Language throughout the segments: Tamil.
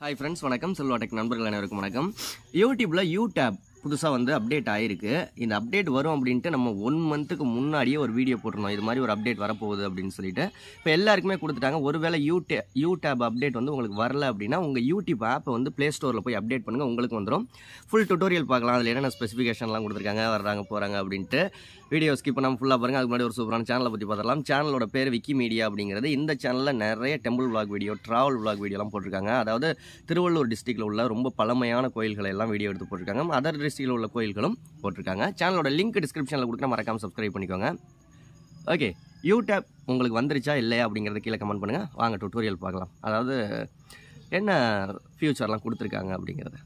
ஹாய் ஃப்ரெண்ட்ஸ் வணக்கம் செல்வா டெக் நண்பர்கள் அனைவருக்கும் வணக்கம் யூடியூப்பில் யூ டேப் புதுசாக வந்து அப்டேட் ஆயிருக்கு இந்த அப்டேட் வரும் அப்படின்ட்டு நம்ம ஒன் மந்த்துக்கு முன்னாடியே ஒரு வீடியோ போட்டிருந்தோம் இது மாதிரி ஒரு அப்டேட் வரப்போகுது அப்படின்னு சொல்லிட்டு இப்போ எல்லாருக்குமே கொடுத்துட்டாங்க ஒருவேளை YouTube YouTube update வந்து உங்களுக்கு வரல அப்படின்னா உங்கள் யூடியூப் ஆப்பை வந்து ப்ளே ஸ்டோரில் போய் அப்டேட் பண்ணுங்கள் உங்களுக்கு வந்துடும் ஃபுல் டுட்டோரியல் பார்க்கலாம் அதில் என்னென்ன ஸ்பெசிஃபிகேஷன்லாம் கொடுத்துருக்காங்க வர்றாங்க போகிறாங்க அப்படின்ட்டு வீடியோ ஸ்கிப் பண்ணாமல் ஃபுல்லாக பாருங்கள் அதுக்கு முன்னாடி ஒரு சூப்பரான சேனலை பற்றி பார்த்துடலாம் சேனலோட பேர் விக்கி மீடியா அப்படிங்கிறது இந்த சேனலில் நிறைய temple vlog video travel vlog வீடியோலாம் போட்டிருக்காங்க அதாவது திருவள்ளூர் டிஸ்ட்ரிக்டில் உள்ள ரொம்ப பழமையான கோயில்களை எல்லாம் வீடியோ எடுத்து போட்டிருக்காங்க அதர் டிஸ்ட்ரிக்டில் உள்ள கோயில்களும் போட்டிருக்காங்க சேனலோட லிங்க் டிஸ்கிரிப்ஷனில் கொடுக்குற மறக்காம சப்ஸ்கிரைப் பண்ணிக்கோங்க ஓகே யூடியூப் உங்களுக்கு வந்துருச்சா இல்லையா அப்படிங்கிறத கீழே கமெண்ட் பண்ணுங்கள் வாங்க டுட்டோரியல் பார்க்கலாம் அதாவது என்ன ஃபியூச்சர்லாம் கொடுத்துருக்காங்க அப்படிங்கிறத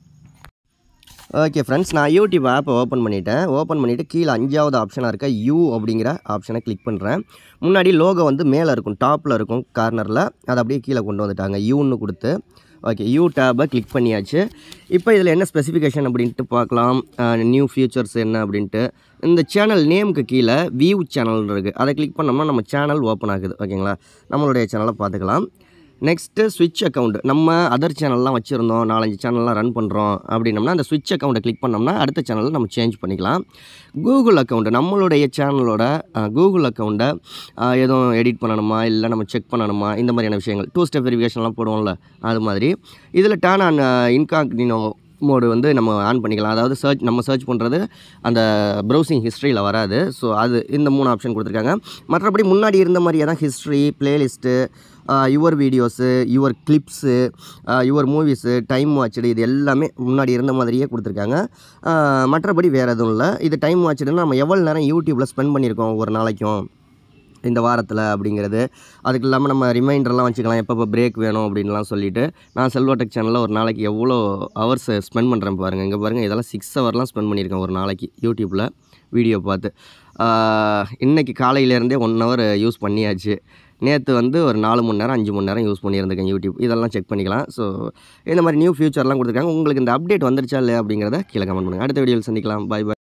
ஓகே ஃப்ரெண்ட்ஸ் நான் யூடியூப் ஆப்பை ஓப்பன் பண்ணிட்டேன் ஓப்பன் பண்ணிவிட்டு கீழே அஞ்சாவது ஆப்ஷனாக இருக்க யூ அப்படிங்கிற ஆப்ஷனை கிளிக் பண்ணுறேன் முன்னாடி லோகோ வந்து மேலே இருக்கும் டாப்பில் இருக்கும் கார்னரில் அதை அப்படியே கீழே கொண்டு வந்துட்டாங்க யூன்னு கொடுத்து ஓகே யூ டேபை கிளிக் பண்ணியாச்சு இப்போ இதில் என்ன ஸ்பெசிஃபிகேஷன் அப்படின்ட்டு பார்க்கலாம் நியூ ஃபியூச்சர்ஸ் என்ன அப்படின்ட்டு இந்த சேனல் நேமுக்கு கீழே வியூ சேனல் இருக்குது அதை கிளிக் பண்ணோம்னா நம்ம சேனல் ஓப்பன் ஆகுது ஓகேங்களா நம்மளுடைய சேனலை பார்த்துக்கலாம் நெக்ஸ்ட்டு ஸ்விட்ச் அக்கௌண்ட் நம்ம அதர் சேனல்லாம் வச்சுருந்தோம் நாலஞ்சு சேனல்லாம் ரன் பண்ணுறோம் அப்படின்னம்னா அந்த ஸ்விட்ச் அக்கௌண்ட்டை கிளிக் பண்ணோம்னா அடுத்த சேனலில் நம்ம சேஞ்ச் பண்ணிக்கலாம் கூகுள் அக்கௌண்ட் நம்மளுடைய சேனலோட கூகுள் அக்கௌண்ட்டை எதுவும் எடிட் பண்ணணுமா இல்லை நம்ம செக் பண்ணணுமா இந்த மாதிரியான விஷயங்கள் டூ ஸ்டெப் வெரிஃபிகேஷன்லாம் போடுவோம்ல அது மாதிரி இதில் டேன் ஆன் இன்காக்னினோ மோடு வந்து நம்ம ஆன் பண்ணிக்கலாம் அதாவது சர்ச் நம்ம சர்ச் பண்ணுறது அந்த ப்ரௌசிங் ஹிஸ்ட்ரியில் வராது ஸோ அது இந்த மூணு ஆப்ஷன் கொடுத்துருக்காங்க மற்றபடி முன்னாடி இருந்த மாதிரியே தான் history playlist your videos your clips your movies time watched இது எல்லாமே முன்னாடி இருந்த மாதிரியே கொடுத்துருக்காங்க ஆஹ் மற்றபடி வேறு எதுவும் இல்லை இது டைம் வாட்சடுன்னா நம்ம எவ்வளோ நேரம் யூடியூப்பில் ஸ்பெண்ட் பண்ணியிருக்கோம் ஒரு நாளைக்கும் இந்த வாரத்தில் அப்படிங்கிறது அதுக்கு இல்லாமல் நம்ம ரிமைண்டர்லாம் வச்சுக்கலாம் எப்பப்போ பிரேக் வேணும் அப்படின்லாம் சொல்லிட்டு நான் செல்வாடெக் சேனலில் ஒரு நாளைக்கு எவ்வளோ ஹவர்ஸ் ஸ்பெண்ட் பண்ணுறேன் பாருங்கள் இங்கே பாருங்கள் இதெல்லாம் சிக்ஸ் ஹவர்லாம் ஸ்பெண்ட் பண்ணியிருக்கேன் ஒரு நாளைக்கு யூடியூப்பில் வீடியோ பார்த்து ஆஹ் இன்னைக்கு காலையிலேருந்தே ஒன் ஹவர் யூஸ் பண்ணியாச்சு நேற்று வந்து ஒரு நாலு மணி நேரம் அஞ்சு மணி நேரம் யூஸ் பண்ணியிருந்திருக்கேன் யூடியூப் இதெல்லாம் செக் பண்ணிக்கலாம் ஸோ இந்த மாதிரி நியூ ஃபியூச்சர்லாம் கொடுத்துருக்காங்க உங்களுக்கு இந்த அப்டேட் வந்துருச்சா இல்லையா அப்படிங்கிறத கீழே கமெண்ட் பண்ணுங்கள் அடுத்த வீடியோவில் சந்திக்கலாம் பை பை